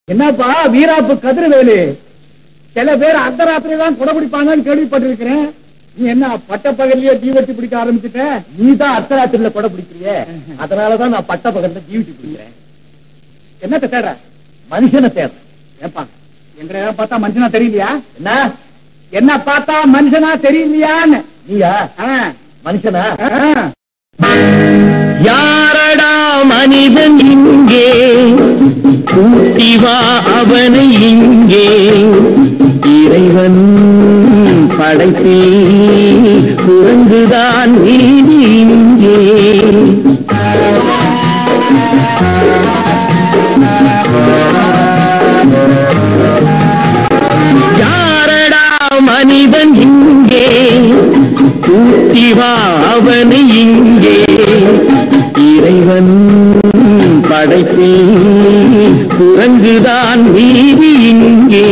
என்னப்பா வீராப்பு கதிரவேலு சில பேர் அர்த்தராத்திரி தான் குடை பிடிப்பாங்கன்னு கேள்விப்பட்டிருக்கிறேன் நீ என்ன பட்ட பகல்லையே தீவட்டி பிடிக்க ஆரம்பிச்சுட்ட நீ தான் அர்த்தராத்திரில கொடை பிடிக்கிறிய அதனாலதான் நான் பட்ட பகல்ல ஜீவிச்சு பிடிக்கிறேன் என்னத்த தேட மனுஷனை தேடுறேன் ஏப்பா எங்களை பார்த்தா மனுஷனா தெரியலையா என்ன என்ன பார்த்தா மனுஷனா தெரியலையான்னு நீயா ஆ, மனுஷனா ஆ. யாரடா மனிதன் இங்கே கூட்டி வா அவனை இங்கே இறைவன் படைத்தே குரங்குதான் நீதி இங்கே யாரடா மனிதன் இங்கே கூட்டி வா அவனை இங்கே இறைவன் படைத்தே குரங்குதான் நீதி இங்கே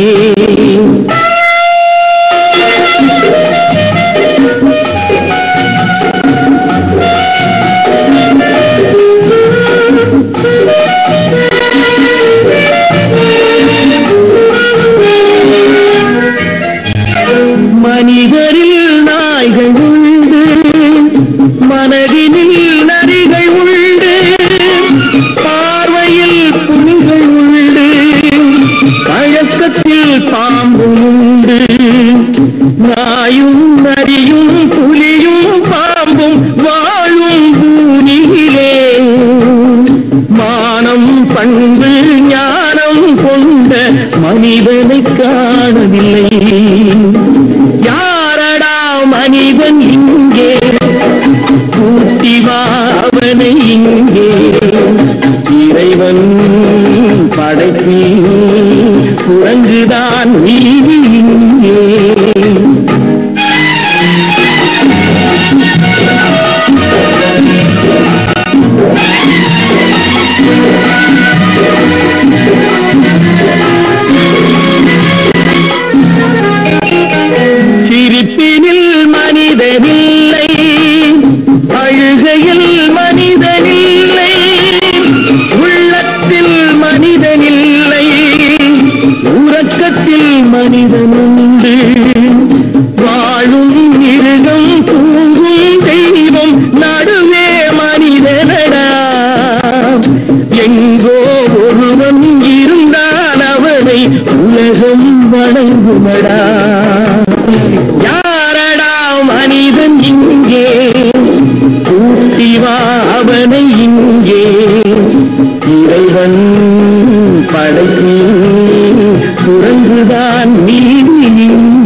மனிதரில் நாய்கள் உண்டு மனதினில் நரிகள் உண்டு பார்வையில் புலிகள் உண்டு பழக்கத்தில் பாம்பும் உண்டு நாயும் நரியும் புலியும் பாம்பும் வாழும் பூமியிலே மானம் பண்பு ஞானம் கொண்ட மனிதனை காணவில்லை யாரடா மனிதன் இங்கே கூட்டி வா அவனை இங்கே இறைவன் படைத்தே குரங்குதான் நீதி இங்கே சிரிப்பினில் மனிதனில்லை அழுகையில் மனிதனில்லை உள்ளத்தில் மனிதனில்லை உறக்கத்தில் மனிதனுண்டு வாழும் மிருகம் தூங்கும் தெய்வம் நடுவே மனிதனடா எங்கோ ஒருவன் இருந்தால் அவனை உலகம் வணங்குமடா யாரடா மனிதன் இங்கே கூட்டி வா அவனை இங்கே இறைவன் படைத்தே குரங்குதான் நீதி இங்கே